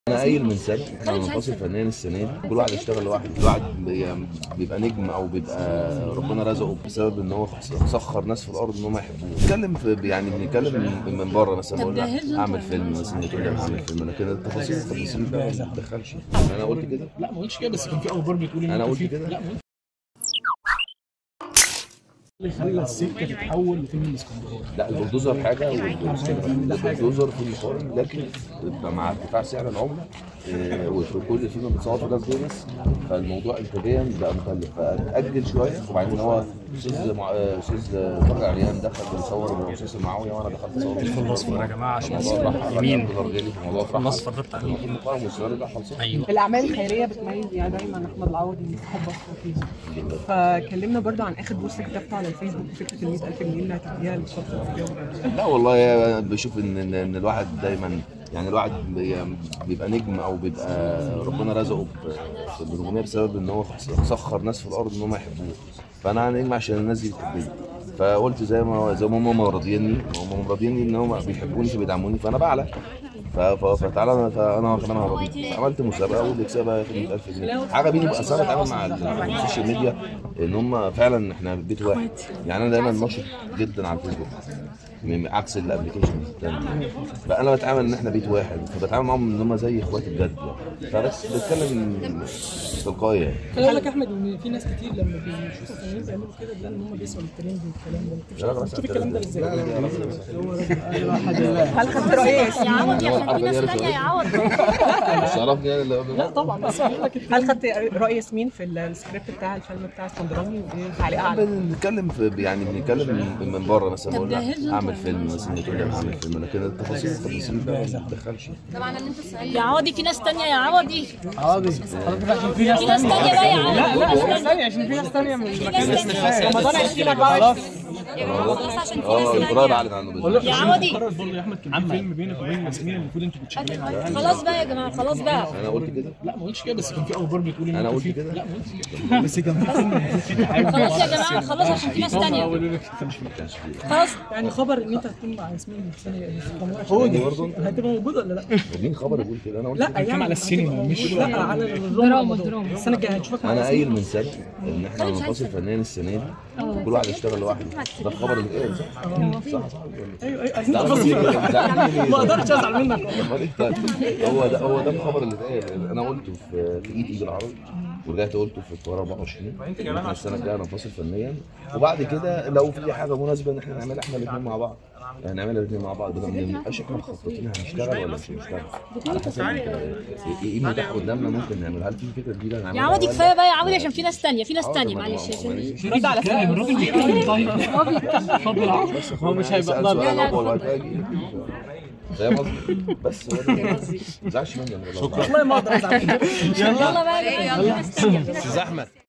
انا قايل من سنه احنا هننفصل فنيا السنه دي كل واحد يشتغل لوحده كل واحد بي- بيبقى نجم او بيبقى ربنا رزقه بسبب ان هو سخر ناس في الارض ان هم يحبوه بنتكلم في يعني بنتكلم من- من بره مثلا طب بقول لك جهزوا اعمل انتوا فيلم مثلا تقول لي أنا هعمل فيلم لكن التفاصيل التفاصيل ده ما بتدخلش انا قلت كده لا ما قلتش كده بس كان في اخبار بتقول ان أنا كان قلت في- كده؟ لا ما قلتش اللي خلى السكه تتحول لفيلم الاسكندراني لا البلدوزر حاجه والبلدوزر في مقارن لكن مع ارتفاع سعر العمله آه، وفي كل فيلم بتصور في لاس فيجاس فالموضوع انتاجيا بقى مكلف فاتاجل شويه وبعدين هو استاذ مع- آه، استاذ طارق عريان دخل بيصور مسلسل معاويه وانا دخلت اصور الفيلم الأصفر يا جماعة عشان الموضوع راح يمين. دولار غالي الموضوع راح الأصفر ده بتاع مين؟ المفروض مقارن والسيناريو ده خلصان أيوه الاعمال الخيريه بتميز يعني دايما احمد العوضي مستحب اصلا فيها فكلمنا برضو عن اخر بوست كتبته على الفيسبوك فكره ال 100000 جنيه اللي هتديها للشخص في الجو لا والله أنا بشوف ان ان إن الواحد دايما يعني الواحد بي- بيبقى نجم او بيبقى ربنا رزقه ب- بالنجوميه بسبب ان هو سخر ناس في الارض ان هم يحبوه فانا نجم عشان الناس دي بتحبني فقلت زي ما زي ما هم راضيني هم راضيني ان هم بيحبوني فبيدعموني فانا بعلى ف- ف- فتعالى انا فانا كمان هراضيك عملت مسابقه واللي يكسبها ياخد 100000 جنيه حاجه بيني بقى اصل انا بتعامل مع ال- السوشيال ميديا ان هم فعلا احنا بيت واحد يعني انا دايما نشط جدا على الفيسبوك من- عكس الابلكيشن التانية فانا بتعامل ان احنا بيت واحد فبتعامل معاهم ان هم زي اخواتي بجد يعني فبس بتكلم تلقائي يعني خلي بالك يا احمد ان في ناس كتير لما بيشوفوا فنانين بيعملوا كده بيلاقوا ان هم بيسمعوا الترند والكلام ده انت مش لا، لا، عارف بس تشوف الكلام ده ازاي هل خدت راي يا عوض هو يا في ناس الحركة دي تانية يا عوض مش عرفني يعني اللي لا طبعا بس بقول لك هل خدت راي ياسمين في السكريبت بتاع الفيلم بتاع اسكندراني وايه تعليقها عليه؟ بنتكلم في يعني بنتكلم من- من بره مثلا طب بقول لك جهزوا اعمل انتوا. فيلم مثلا تقول لي أنا هعمل فيلم لكن التفاصيل التفاصيل ده ما بتدخلش طبعا اللي انت تسألني يا عوضي في ناس تانية يا عوضي عادي عشان في ناس في ناس تانية بقى يا عوضي لا لا ثانية عشان في ناس ثانية من في ناس تانية رمضان 2024 خلاص عشان في اه ناس القرار تانية اعلن عنه بالظبط. يا عوضي قرر برضه يا احمد كان في فيلم بينك وبين ياسمين المفروض انتوا بتشتغلوا عليه خلاص بقى يا جماعة خلاص بقى انا قلت كده لا ما قلتش كده بس كان في اخبار بتقول ان أنا كان قلت في- كده؟ لا ما قلتش كده بس كان في فيلم خلاص يا جماعة خلاص عشان في ناس تانية خلاص يعني خبر ان انت هتكون مع ياسمين السنه هو دي برضه هتبقى موجود ولا لا؟ مين خبر يقول كده انا قلت لا كده. يعني على السينما مش لا على الدراما دراما السنه الجايه هنشوفك مع انا ياسمين قايل من سنه ان احنا هننفصل فنيا السنه دي كل واحد يشتغل لوحده ده الخبر اللي اتقال صح؟ صح صح ايوه ايوه عايزين لا، تفاصيل لا، لا، لا، ما اقدرش ازعل منك أمال إيه طيب؟ هو ده هو ده الخبر اللي اتقال انا قلته في في ايد ايد العربي ورجعت قلته في القاهره 24 إن احنا السنه الجايه هننفصل فنيا وبعد كده لو في حاجه مناسبه ان احنا نعملها احنا الاثنين مع بعض هنعملها الاثنين مع بعض بدل ما نبقاش احنا مخططين هنشتغل ولا مش هنشتغل على حسب ايه إيه متاح قدامنا ممكن نعمل هل في فكره جديده يا هنعملها عوضي ولا- كفاية بقى يا عوضي عشان في ناس تانية في ناس آه، تانية طب ما- معلش ما- عشان ماليش- رد على الراجل بيتكلم طيب اتفضل يا عم بس هو مش هيبقى لا، لا، اول وقت اجي فاهم قصدي؟ بس هو ده. ما تزعلش مني والله والله ما اقدر ازعل يلا بقى يا جماعة في ناس تانية في ناس استاذ احمد